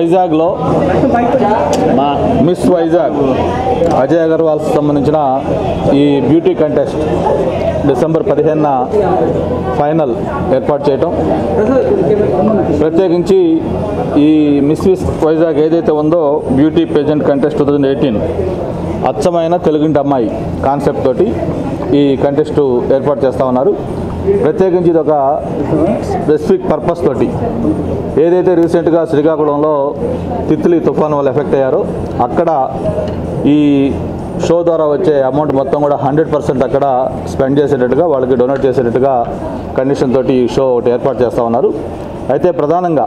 వైజాగ్లో మిస్ వైజాగ్ అజయ్ అగర్వాల్ సంబంధించిన ఈ బ్యూటీ కంటెస్ట్ డిసెంబర్ పదిహేనున ఫైనల్ ఏర్పాటు చేయటం ప్రత్యేకించి ఈ మిస్ విస్ వైజాగ్ ఏదైతే ఉందో beauty pageant contest two thousand eighteen అచ్చమైన తెలుగింటి అమ్మాయి కాన్సెప్ట్ తోటి ఈ కంటెస్ట్ ఏర్పాటు చేస్తా ఉన్నారు ప్రత్యేకించి ఇది ఒక స్పెసిఫిక్ పర్పస్ తోటి ఏదైతే రీసెంట్గా శ్రీకాకుళంలో తిత్లీ తుఫాను వల్ల ఎఫెక్ట్ అయ్యారో అక్కడ ఈ షో ద్వారా వచ్చే అమౌంట్ మొత్తం కూడా హండ్రెడ్ పర్సెంట్ అక్కడ స్పెండ్ చేసేటట్టుగా వాళ్ళకి డొనేట్ చేసేటట్టుగా కండిషన్ తోటి ఈ షో ఒకటి ఏర్పాటు చేస్తూ ఉన్నారు అయితే ప్రధానంగా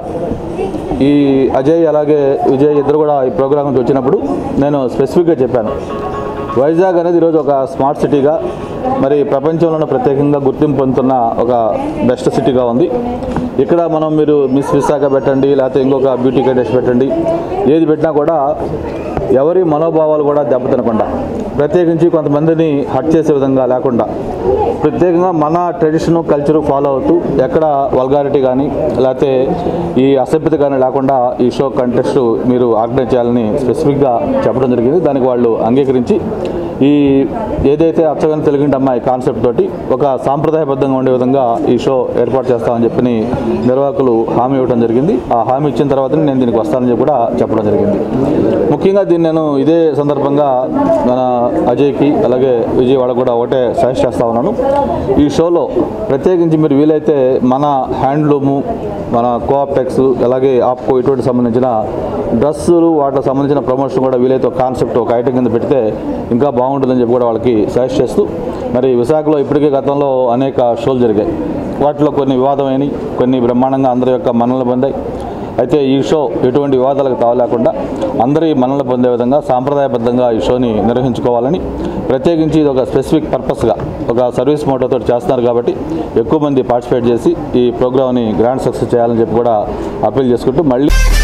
ఈ అజయ్ అలాగే విజయ్ ఇద్దరు కూడా ఈ ప్రోగ్రామ్ నుంచి వచ్చినప్పుడు నేను స్పెసిఫిక్గా చెప్పాను వైజాగ్ అనేది ఈరోజు ఒక స్మార్ట్ సిటీగా మరి ప్రపంచంలోనే ప్రత్యేకంగా గుర్తింపు పొందుతున్న ఒక బెస్ట్ సిటీగా ఉంది ఇక్కడ మనం మీరు మిస్ విశాఖ పెట్టండి లేకపోతే ఇంకొక బ్యూటీ కంటెస్ట్ పెట్టండి ఏది పెట్టినా కూడా ఎవరి మనోభావాలు కూడా దెబ్బతినకుండా ప్రత్యేకించి కొంతమందిని హట్ చేసే విధంగా లేకుండా ప్రత్యేకంగా మన ట్రెడిషన్ కల్చర్ ఫాలో అవుతూ ఎక్కడ వల్గారిటీ కానీ లేకపోతే ఈ అసభ్యత కానీ లేకుండా ఈ షో కంటెస్ట్ మీరు ఆర్గనైజ్ చేయాలని స్పెసిఫిక్గా చెప్పడం జరిగింది దానికి వాళ్ళు అంగీకరించి ఈ ఏదైతే అచ్చగని తెలుగింటి అమ్మాయి కాన్సెప్ట్ తోటి ఒక సాంప్రదాయబద్ధంగా ఉండే విధంగా ఈ షో ఏర్పాటు చేస్తామని చెప్పి నిర్వాహకులు హామీ ఇవ్వడం జరిగింది ఆ హామీ ఇచ్చిన తర్వాతనే నేను దీనికి వస్తానని చెప్పి కూడా చెప్పడం జరిగింది ముఖ్యంగా దీన్ని నేను ఇదే సందర్భంగా మన అజయ్కి అలాగే విజయవాడ కూడా ఒకటే సజెస్ట్ చేస్తా ఉన్నాను ఈ షోలో ప్రత్యేకించి మీరు వీలైతే మన హ్యాండ్లూము మన కోఆప్టెక్స్ అలాగే ఆప్కో ఇటువంటి సంబంధించిన డ్రెస్సులు వాటికి సంబంధించిన ప్రమోషన్ కూడా వీలైతే ఒక కాన్సెప్ట్ ఒక ఐటమ్ కింద పెడితే ఇంకా బాగుంటుందని చెప్పి కూడా వాళ్ళకి సజెస్ట్ చేస్తూ మరి విశాఖలో ఇప్పటికే గతంలో అనేక షోలు జరిగాయి వాటిలో కొన్ని వివాదమైనవి కొన్ని బ్రహ్మాండంగా అందరి యొక్క మనల్ని పొందాయి అయితే ఈ షో ఎటువంటి వివాదాలకు తావలేకుండా అందరి మనల్ని పొందే విధంగా సాంప్రదాయబద్ధంగా ఈ షోని నిర్వహించుకోవాలని ప్రత్యేకించి ఇది ఒక స్పెసిఫిక్ పర్పస్గా ఒక సర్వీస్ మోటోతో చేస్తున్నారు కాబట్టి ఎక్కువ మంది పార్టిసిపేట్ చేసి ఈ ప్రోగ్రామ్ని గ్రాండ్ సక్సెస్ చేయాలని చెప్పి కూడా అప్పీల్ చేసుకుంటూ మళ్ళీ